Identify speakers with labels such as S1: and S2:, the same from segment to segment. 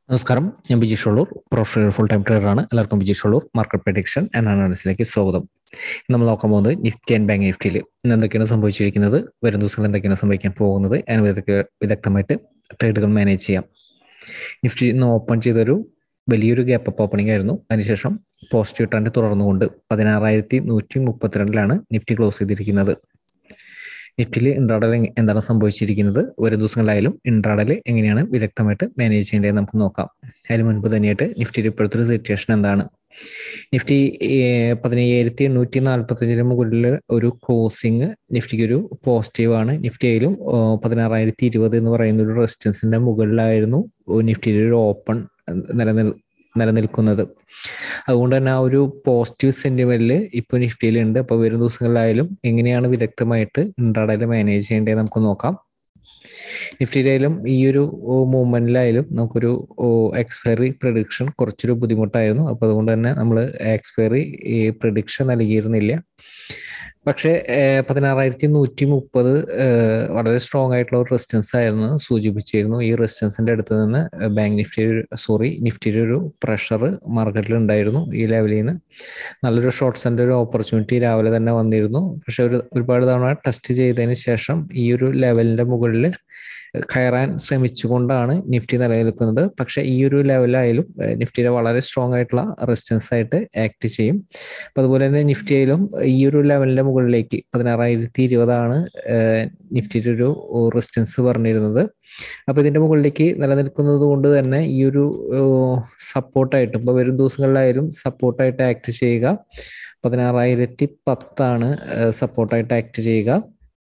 S1: നമസ്കാരം ഞാൻ Biji Sholur professional full time trader ആണ് എല്ലാവർക്കും Biji Sholur market prediction and അനാലിസിലേക്ക് സ്വാഗതം ഇന്ന് നമ്മൾ നോക്കാൻ പോകുന്നത് നിഫ്റ്റി ആൻഡ് ബാങ്ക് നിഫ്റ്റിയിൽ ഇന്ന് എന്തൊക്കെയാണ് സംഭവിച്ചിരിക്കുന്നത് വരും ദിവസങ്ങളിൽ എന്തൊക്കെയാണ് സംഭവിക്കാൻ പോകുന്നത് അതിന് വിദഗ്ധ വിദഗ്ധമായിട്ട് ട്രേഡുകൾ മാനേജ് ചെയ്യാം നിഫ്റ്റി ഇന്ന് ഓപ്പൺ ചെയ്തൊരു വലിയൊരു ഗ്യാപ്പ് അപ്പ് ഓപ്പണിംഗ് ആയിരുന്നു അതിനുശേഷം പോസിറ്റീവ് ട്രെൻഡ് തുടർന്നുകൊണ്ട് പതിനാറായിരത്തി നൂറ്റി മുപ്പത്തിരണ്ടിലാണ് നിഫ്റ്റി ക്ലോസ് ചെയ്തിരിക്കുന്നത് നിഫ്റ്റിയിൽ ഇൻട്രാഡൽ എന്താണ് സംഭവിച്ചിരിക്കുന്നത് ഒരു ദിവസങ്ങളിലായാലും ഇൻട്രാഡൽ എങ്ങനെയാണ് വിദഗ്ധമായിട്ട് മാനേജ് ചെയ്യേണ്ടത് നമുക്ക് നോക്കാം അതിന് മുൻപ് തന്നെയായിട്ട് നിഫ്റ്റിയുടെ ഇപ്പോഴത്തെ ഒരു സിറ്റുവേഷൻ എന്താണ് നിഫ്റ്റി പതിനയ്യായിരത്തി എണ്ണൂറ്റി നാൽപ്പത്തഞ്ചിന് മുകളിൽ ഒരു ക്ലോസിങ് നിഫ്റ്റിക്ക് ഒരു പോസിറ്റീവ് ആണ് നിഫ്റ്റിയിലും പതിനാറായിരത്തി ഇരുപത് എന്ന് പറയുന്ന ഒരു റെസിസ്റ്റൻസിന്റെ മുകളിലായിരുന്നു നിഫ്റ്റിയുടെ ഒരു ഓപ്പൺ നിലനിൽ നിലനിൽക്കുന്നത് അതുകൊണ്ട് തന്നെ ആ ഒരു പോസിറ്റീവ് സെന്റിമെന്റിൽ ഇപ്പോൾ നിഫ്റ്റിയിലുണ്ട് അപ്പോൾ വരും ദിവസങ്ങളിലായാലും എങ്ങനെയാണ് വിദഗ്ധമായിട്ട് ഇൻട്രാഡയിൽ മാനേജ് ചെയ്യേണ്ടത് നമുക്ക് നോക്കാം നിഫ്റ്റിയിലായാലും ഈ ഒരു മൂവ്മെന്റിലായാലും നമുക്കൊരു എക്സ്പയറി പ്രഡിക്ഷൻ കുറച്ചൊരു ബുദ്ധിമുട്ടായിരുന്നു അപ്പോൾ അതുകൊണ്ട് തന്നെ നമ്മൾ എക്സ്പയറി പ്രഡിക്ഷൻ നൽകിയിരുന്നില്ല പക്ഷേ പതിനാറായിരത്തി നൂറ്റി മുപ്പത് വളരെ സ്ട്രോങ് ആയിട്ടുള്ള ഒരു റെസിസ്റ്റൻസ് ആയിരുന്നു സൂചിപ്പിച്ചിരുന്നു ഈ റെസിസ്റ്റൻസിന്റെ അടുത്ത് നിന്ന് ബാങ്ക് നിഫ്റ്റി സോറി നിഫ്റ്റിയുടെ ഒരു പ്രഷർ മാർക്കറ്റിൽ ഉണ്ടായിരുന്നു ഈ ലെവലിൽ നിന്ന് നല്ലൊരു ഷോർട്ട്സിന്റെ ഒരു ഓപ്പർച്യൂണിറ്റി രാവിലെ തന്നെ വന്നിരുന്നു പക്ഷെ ഒരു ഒരുപാട് തവണ ടെസ്റ്റ് ചെയ്തതിന് ശേഷം ഈ ഒരു ലെവലിന്റെ മുകളിൽ കയറാൻ ശ്രമിച്ചുകൊണ്ടാണ് നിഫ്റ്റി നിലനിൽക്കുന്നത് പക്ഷെ ഈ ഒരു ലെവലായാലും നിഫ്റ്റിയുടെ വളരെ സ്ട്രോങ് ആയിട്ടുള്ള റെസിസ്റ്റൻസ് ആയിട്ട് ആക്ട് ചെയ്യും അപ്പൊ അതുപോലെ തന്നെ നിഫ്റ്റിയിലും ഈ ഒരു ലെവലിന്റെ മുകളിലേക്ക് പതിനാറായിരത്തി ഇരുപതാണ് നിഫ്റ്റിയുടെ ഒരു റെസിസ്റ്റൻസ് പറഞ്ഞിരുന്നത് അപ്പൊ ഇതിന്റെ മുകളിലേക്ക് നിലനിൽക്കുന്നത് കൊണ്ട് തന്നെ ഈ ഒരു സപ്പോർട്ടായിട്ട് ഇപ്പൊ വരും ദിവസങ്ങളിലായാലും സപ്പോർട്ടായിട്ട് ആക്ട് ചെയ്യുക പതിനാറായിരത്തി പത്താണ് സപ്പോർട്ടായിട്ട് ആക്ട് ചെയ്യുക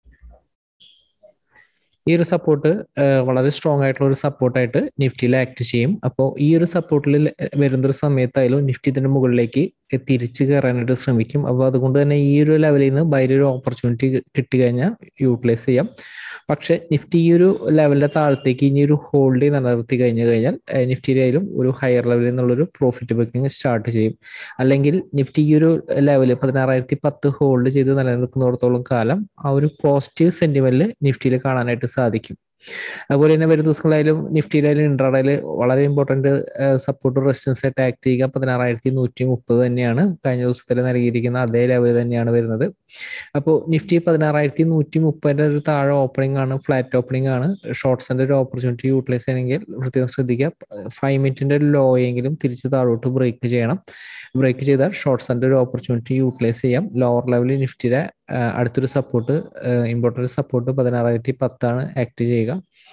S1: ഈ ഒരു സപ്പോർട്ട് വളരെ സ്ട്രോങ് ആയിട്ടുള്ള ഒരു സപ്പോർട്ടായിട്ട് നിഫ്റ്റിയിൽ ആക്ട് ചെയ്യും അപ്പോൾ ഈ ഒരു സപ്പോർട്ടിൽ വരുന്നൊരു സമയത്തായാലും നിഫ്റ്റി ഇതിന്റെ മുകളിലേക്ക് തിരിച്ചു കയറാനായിട്ട് ശ്രമിക്കും അപ്പോൾ അതുകൊണ്ട് തന്നെ ഈ ഒരു ലെവലിൽ നിന്ന് ബൈര ഒരു ഓപ്പർച്യൂണിറ്റി കിട്ടിക്കഴിഞ്ഞാൽ യൂട്ടിലൈസ് ചെയ്യാം പക്ഷെ നിഫ്റ്റി ഈ ഒരു ലെവലിന്റെ താഴത്തേക്ക് ഇനി ഒരു ഹോൾഡ് നിലനിർത്തി കഴിഞ്ഞു കഴിഞ്ഞാൽ നിഫ്റ്റിയിലായാലും ഒരു ഹയർ ലെവലിൽ നിന്നുള്ളൊരു പ്രോഫിറ്റ് ബുക്കിംഗ് സ്റ്റാർട്ട് ചെയ്യും അല്ലെങ്കിൽ നിഫ്റ്റി ഈ ഒരു ലെവല് പതിനാറായിരത്തി പത്ത് ഹോൾഡ് ചെയ്ത് നിലനിൽക്കുന്നിടത്തോളം കാലം ആ ഒരു പോസിറ്റീവ് സെന്റിമെന്റിൽ നിഫ്റ്റിയിൽ കാണാനായിട്ട് സാധിക്കും അതുപോലെ തന്നെ വരും ദിവസങ്ങളായാലും നിഫ്റ്റിയിലായാലും ഇൻട്രാഡയിൽ വളരെ ഇമ്പോർട്ടന്റ് സപ്പോർട്ട് റെസിസ്റ്റൻസ് ആയിട്ട് ആക്ട് ചെയ്യുക പതിനാറായിരത്തി നൂറ്റി മുപ്പത് തന്നെയാണ് കഴിഞ്ഞ ദിവസത്തിൽ നൽകിയിരിക്കുന്ന അതേ ലെവൽ തന്നെയാണ് വരുന്നത് അപ്പോൾ നിഫ്റ്റി പതിനാറായിരത്തി നൂറ്റി മുപ്പതിന്റെ ഒരു താഴെ ഓപ്പണിംഗ് ആണ് ഫ്ലാറ്റ് ഓപ്പണിംഗ് ആണ് ഷോർട്ട്സിന്റെ ഒരു ഓപ്പർച്യൂണിറ്റി യൂട്ടിലൈസ് ചെയ്യണമെങ്കിൽ പ്രത്യേകം ശ്രദ്ധിക്കുക ഫൈവ് മിനിറ്റിന്റെ ലോ എങ്കിലും തിരിച്ച് താഴോട്ട് ബ്രേക്ക് ചെയ്യണം ബ്രേക്ക് ചെയ്താൽ ഷോർട്ട്സിന്റെ ഒരു ഓപ്പർച്യൂണിറ്റി യൂട്ടിലൈസ് ചെയ്യാം ലോവർ ലെവലിൽ നിഫ്റ്റിയുടെ അടുത്തൊരു സപ്പോർട്ട് ഇമ്പോർട്ടന്റ് സപ്പോർട്ട് പതിനാറായിരത്തി പത്താണ് ആക്ട് ചെയ്യുക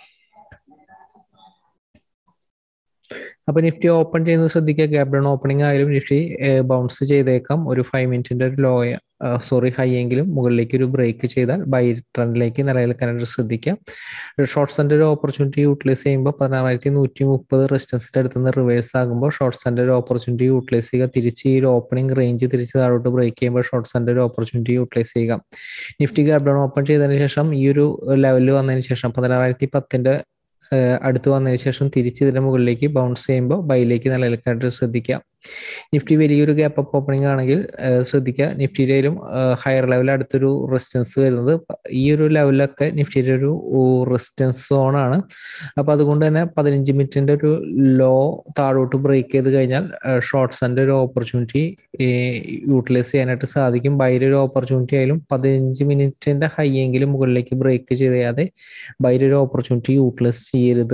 S1: അപ്പൊ നിഫ്റ്റി ഓപ്പൺ ചെയ്യുന്നത് ശ്രദ്ധിക്കുക ഗ്യാപ് ഡൗൺ ഓപ്പണിംഗ് ആയാലും നിഫ്റ്റി ബൗൺസ് ചെയ്തേക്കാം ഒരു ഫൈവ് മിനിറ്റിന്റെ ഒരു ലോ സോറി ഹൈ എങ്കിലും മുകളിലേക്ക് ഒരു ബ്രേക്ക് ചെയ്താൽ ബൈ ട്രെൻഡിലേക്ക് നിലനിൽക്കാനായിട്ട് ശ്രദ്ധിക്കാം ഷോർട്ട്സിന്റെ ഒരു ഓപ്പർച്യൂണിറ്റി യൂട്ടിലൈസ് ചെയ്യുമ്പോൾ പതിനാറായിരത്തി നൂറ്റി മുപ്പത് റെസിസ്റ്റൻസിന്റെ അടുത്ത് നിന്ന് റിവേഴ്സ് ആകുമ്പോൾ ഷോർട്ട്സിന്റെ ഒരു ഓപ്പർച്യൂണിറ്റി യൂട്ടിലൈസ് ചെയ്യുക തിരിച്ച് ഈ ഒരു ഓപ്പണിംഗ് റേഞ്ച് തിരിച്ച് താഴോട്ട് ബ്രേക്ക് ചെയ്യുമ്പോൾ ഷോർട്ട്സിന്റെ ഒരു ഓപ്പർച്യൂണിറ്റി യൂട്ടിലൈസ് ചെയ്യുക നിഫ്റ്റി ഗ്യാപ് ഡൗൺ ഓപ്പൺ ചെയ്തതിന് ശേഷം ഈ ഒരു ലെവലിൽ വന്നതിന് ശേഷം പതിനാറായിരത്തി പത്തിന്റെ അടുത്ത് വന്നതിന് ശേഷം തിരിച്ച് ഇതിന്റെ മുകളിലേക്ക് ബൗൺസ് ചെയ്യുമ്പോൾ ബൈയിലേക്ക് നിലനിൽക്കാനായിട്ട് ശ്രദ്ധിക്കുക നിഫ്റ്റി വലിയൊരു ഗ്യാപ്പ് അപ്പ് ഓപ്പണിംഗ് ആണെങ്കിൽ ശ്രദ്ധിക്കുക നിഫ്റ്റിയിലും ഹയർ ലെവൽ അടുത്തൊരു റെസിസ്റ്റൻസ് വരുന്നത് ഈ ഒരു ലെവലിലൊക്കെ നിഫ്റ്റിയുടെ ഒരു റെസിസ്റ്റൻസ് സോൺ ആണ് അപ്പൊ അതുകൊണ്ട് തന്നെ പതിനഞ്ച് മിനിറ്റിന്റെ ഒരു ലോ താഴോട്ട് ബ്രേക്ക് ചെയ്ത് കഴിഞ്ഞാൽ ഷോർട്ട്സിന്റെ ഒരു ഓപ്പർച്യൂണിറ്റി യൂട്ടിലൈസ് ചെയ്യാനായിട്ട് സാധിക്കും ബൈര ഒരു ഓപ്പർച്യൂണിറ്റി ആയാലും പതിനഞ്ച് മിനിറ്റിന്റെ ഹൈ എങ്കിലും മുകളിലേക്ക് ബ്രേക്ക് ചെയ്യാതെ ബൈര ഒരു ഓപ്പർച്യൂണിറ്റി യൂട്ടിലൈസ് ചെയ്യരുത്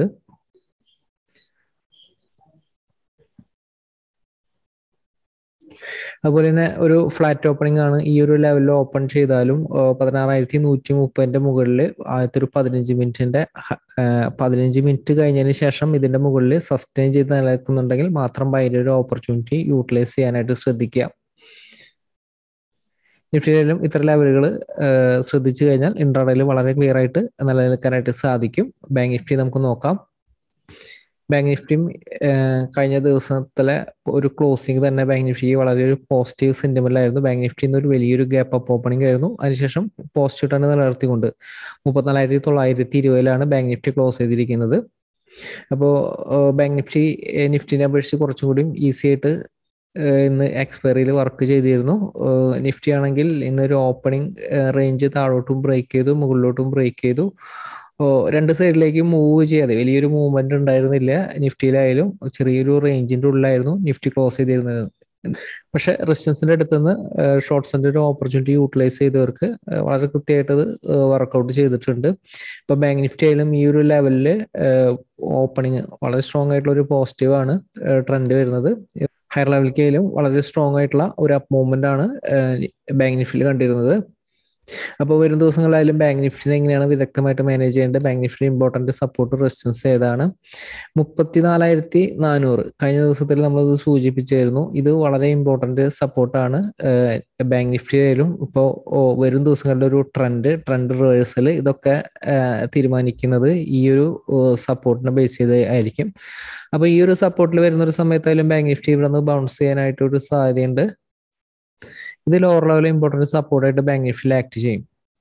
S1: അതുപോലെ തന്നെ ഒരു ഫ്ലാറ്റ് ഓപ്പണിംഗ് ആണ് ഈ ഒരു ലെവലിൽ ഓപ്പൺ ചെയ്താലും പതിനാറായിരത്തി നൂറ്റി മുപ്പതിന്റെ മുകളിൽ ആദ്യത്തെ ഒരു പതിനഞ്ച് മിനിറ്റിന്റെ പതിനഞ്ച് മിനിറ്റ് കഴിഞ്ഞതിന് ശേഷം ഇതിന്റെ മുകളിൽ സസ്റ്റെയിൻ ചെയ്ത് നിലനിൽക്കുന്നുണ്ടെങ്കിൽ മാത്രം ഭയങ്കര ഒരു ഓപ്പർച്യൂണിറ്റി യൂട്ടിലൈസ് ചെയ്യാനായിട്ട് ശ്രദ്ധിക്കുക നിഫ്റ്റിയിലും ഇത്ര ലെവലുകൾ ശ്രദ്ധിച്ചു കഴിഞ്ഞാൽ ഇൻട്രാഡയിൽ വളരെ ക്ലിയർ ആയിട്ട് നിലനിൽക്കാനായിട്ട് സാധിക്കും ബാങ്ക് നിഫ്റ്റി നമുക്ക് നോക്കാം ബാങ്ക് നിഫ്റ്റിയും കഴിഞ്ഞ ദിവസത്തിലെ ഒരു ക്ലോസിംഗ് തന്നെ ബാങ്ക് നിഫ്റ്റി വളരെ ഒരു പോസിറ്റീവ് സെന്റിമെന്റ് ആയിരുന്നു ബാങ്ക് നിഫ്റ്റിന്ന് ഒരു വലിയൊരു ഗ്യാപ്പ് അപ്പ് ഓപ്പണിംഗ് ആയിരുന്നു അതിനുശേഷം പോസിറ്റീവ് തന്നെ നിലനിർത്തിക്കൊണ്ട് മുപ്പത്തിനാലായിരത്തി തൊള്ളായിരത്തി ഇരുപതിലാണ് ബാങ്ക് നിഫ്റ്റി ക്ലോസ് ചെയ്തിരിക്കുന്നത് അപ്പോൾ ബാങ്ക് നിഫ്റ്റി നിഫ്റ്റിനെ അപേക്ഷിച്ച് കുറച്ചും കൂടിയും ഈസി ആയിട്ട് ഇന്ന് എക്സ്പയറിയിൽ വർക്ക് ചെയ്തിരുന്നു നിഫ്റ്റി ആണെങ്കിൽ ഇന്നൊരു ഓപ്പണിംഗ് റേഞ്ച് താഴോട്ടും ബ്രേക്ക് ചെയ്തു മുകളിലോട്ടും ബ്രേക്ക് ചെയ്തു അപ്പോൾ രണ്ട് സൈഡിലേക്ക് മൂവ് ചെയ്യാതെ വലിയൊരു മൂവ്മെന്റ് ഉണ്ടായിരുന്നില്ല നിഫ്റ്റിയിലായാലും ചെറിയൊരു റേഞ്ചിന്റെ ഉള്ളിലായിരുന്നു നിഫ്റ്റി ക്ലോസ് ചെയ്തിരുന്നത് പക്ഷെ റെസിസ്റ്റൻസിന്റെ അടുത്ത് നിന്ന് ഷോർട്ട്സിന്റെ ഒരു ഓപ്പർച്യൂണിറ്റി യൂട്ടിലൈസ് ചെയ്തവർക്ക് വളരെ കൃത്യമായിട്ട് അത് വർക്കൗട്ട് ചെയ്തിട്ടുണ്ട് ഇപ്പൊ ബാങ്ക് നിഫ്റ്റി ആയാലും ഈ ഒരു ലെവലിൽ ഓപ്പണിങ് വളരെ സ്ട്രോങ് ആയിട്ടുള്ള ഒരു പോസിറ്റീവ് ആണ് ട്രെൻഡ് വരുന്നത് ഹയർ ലെവലിലേക്ക് ആയാലും വളരെ സ്ട്രോങ് ആയിട്ടുള്ള ഒരു അപ്പ് മൂവ്മെന്റ് ആണ് ബാങ്ക് നിഫ്റ്റിയിൽ കണ്ടിരുന്നത് അപ്പോൾ വരും ദിവസങ്ങളിലായാലും ബാങ്ക് നിഫ്റ്റിനെ എങ്ങനെയാണ് വിദഗ്ധമായിട്ട് മാനേജ് ചെയ്യേണ്ടത് bank Nifty important support resistance ഏതാണ് മുപ്പത്തിനാലായിരത്തി നാനൂറ് കഴിഞ്ഞ ദിവസത്തിൽ നമ്മളത് സൂചിപ്പിച്ചായിരുന്നു ഇത് വളരെ ഇമ്പോർട്ടന്റ് സപ്പോർട്ടാണ് ബാങ്ക് നിഫ്റ്റി ആയാലും ഇപ്പോൾ വരും ദിവസങ്ങളിലെ ഒരു ട്രെൻഡ് ട്രെൻഡ് റിവേഴ്സൽ ഇതൊക്കെ തീരുമാനിക്കുന്നത് ഈ ഒരു സപ്പോർട്ടിനെ ബേസ് ചെയ്ത് ആയിരിക്കും അപ്പോൾ ഈ ഒരു സപ്പോർട്ടിൽ വരുന്ന ഒരു സമയത്തായാലും ബാങ്ക് നിഫ്റ്റി ഇവിടെ നിന്ന് ബൗൺസ് ചെയ്യാനായിട്ട് ഒരു സാധ്യതയുണ്ട് ഇത് ലോവർ ലെവൽ ഇമ്പോർട്ടൻറ്റ് സപ്പോർട്ടായിട്ട് ബാങ്ക് നിഫ്റ്റിയിൽ ആക്ട് ചെയ്യും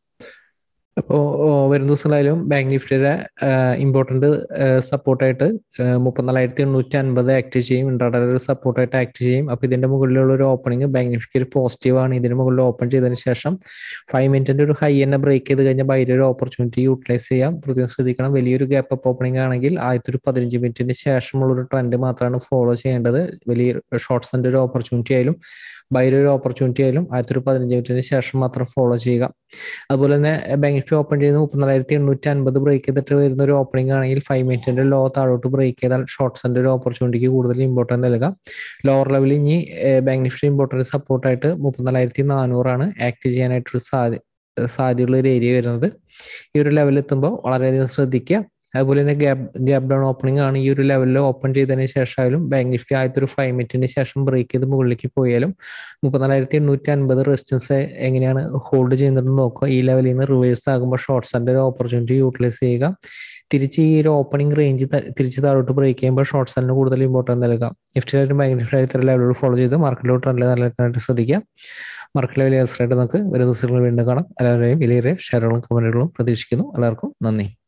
S1: അപ്പോൾ വരും ദിവസങ്ങളായാലും ബാങ്ക് നിഫ്റ്റിയുടെ ഇമ്പോർട്ടൻ്റ് സപ്പോർട്ടായിട്ട് മുപ്പത്തിനാലായിരത്തി എണ്ണൂറ്റി അൻപത് ആക്ട് ചെയ്യും ഇൻട്രാഡേ ഒരു സപ്പോർട്ടായിട്ട് ആക്ട് ചെയ്യും അപ്പോൾ ഇതിന്റെ മുകളിലുള്ള ഒരു ഓപ്പണിംഗ് ബാങ്ക് നിഫ്റ്റി ഒരു പോസിറ്റീവ് ആണ് ഇതിന് മുകളിൽ ഓപ്പൺ ചെയ്തതിന് ശേഷം ഫൈവ് മിനിറ്റിന്റെ ഒരു ഹൈ തന്നെ ബ്രേക്ക് ചെയ്ത് കഴിഞ്ഞാൽ ബൈര ഒരു ഓപ്പർച്യൂണിറ്റി യൂട്ടിലൈസ് ചെയ്യാം പ്രത്യേകം ശ്രദ്ധിക്കണം വലിയൊരു ഗ്യാപ്പ് അപ്പ് ഓപ്പണിംഗ് ആണെങ്കിൽ ആദ്യത്തെ ഒരു പതിനഞ്ച് മിനിറ്റിന് ശേഷമുള്ള ഒരു ട്രെൻഡ് മാത്രമാണ് ഫോളോ ചെയ്യേണ്ടത് വലിയ ഷോർട്ട്സിന്റെ ഒരു ഓപ്പർച്യൂണിറ്റി ആയാലും ബൈര ഒരു ഓപ്പർച്യൂണിറ്റി ആയാലും ആദ്യത്തെ ഒരു പതിനഞ്ച് മിനിറ്റിന് ശേഷം മാത്രം ഫോളോ ചെയ്യുക അതുപോലെ തന്നെ ബാങ്ക് നിഫ്റ്റി ഓപ്പൺ ചെയ്യുന്ന മുപ്പത്തിനാലായിരത്തി എണ്ണൂറ്റി അൻപത് ബ്രേക്ക് ചെയ്തിട്ട് വരുന്ന ഒരു ഓപ്പണിംഗ് ആണെങ്കിൽ ഫൈവ് മിനിറ്റിന്റെ ലോ താഴോട്ട് ബ്രേക്ക് ചെയ്താൽ ഷോർട്ട്സിന്റെ ഒരു ഓപ്പർച്യൂണിറ്റിക്ക് കൂടുതൽ ഇമ്പോർട്ടൻസ് നൽകാം ലോവർ ലെവലിൽ ഇനി ബാങ്ക് നിഫ്റ്റി ഇമ്പോർട്ടൻറ്റ് സപ്പോർട്ടായിട്ട് മുപ്പത്തിനാലായിരത്തി നാനൂറാണ് ആക്ട് ചെയ്യാനായിട്ടൊരു സാധ്യത സാധ്യതയുള്ള ഒരു ഏരിയ വരുന്നത് ഈ ഒരു ലെവലിൽ എത്തുമ്പോൾ വളരെയധികം ശ്രദ്ധിക്കുക അതുപോലെ തന്നെ ഗ്യാപ് ഗ്യാപ് ഡൗൺ ഓപ്പണിംഗ് ആണ് ഈ ഒരു ലെവലിൽ ഓപ്പൺ ചെയ്തതിന് ശേഷമായാലും ബാങ്ക് നിഫ്റ്റി ആദ്യത്തെ ഒരു ഫൈവ് മിനിറ്റിന് ശേഷം ബ്രേക്ക് ചെയ്ത് മുകളിലേക്ക് പോയാലും മുപ്പത്തിനാലായിരത്തി എണ്ണൂറ്റി അൻപത് റെസിസ്റ്റൻസ് എങ്ങനെയാണ് ഹോൾഡ് ചെയ്യുന്നതെന്ന് നോക്കുക ഈ ലെവലിൽ നിന്ന് റിവേഴ്സ് ആകുമ്പോൾ ഷോർട്ട്സിന്റെ ഒരു ഓപ്പർച്യൂണിറ്റി യൂട്ടിലൈസ് ചെയ്യുക തിരിച്ച് ഈ ഒരു ഓപ്പണിംഗ് റേഞ്ച് തിരിച്ച് താഴോട്ട് ബ്രേക്ക് ചെയ്യുമ്പോൾ ഷോർട്ട് സെല്ലിന് കൂടുതൽ ഇമ്പോർട്ടൻസ് നൽകാം നിഫ്റ്റിയിലായിട്ടും ബാങ്ക് നിഫ്റ്റിയിലായിട്ട് ഇത്തരം ലെവലോട് ഫോളോ ചെയ്ത് മാർക്കറ്റിലോട്ട് നല്ല നിലനിൽക്കാനായിട്ട് ശ്രദ്ധിക്കുക മാർക്കറ്റ് ലെവലിൽ ആയിട്ട് നമുക്ക് വരും ദിവസങ്ങളിൽ വീണ്ടും കാണാം എല്ലാവരെയും വിലയേറിയ ഷെയറുകളും കമന്റുകളും പ്രതീക്ഷിക്കുന്നു എല്ലാവർക്കും നന്ദി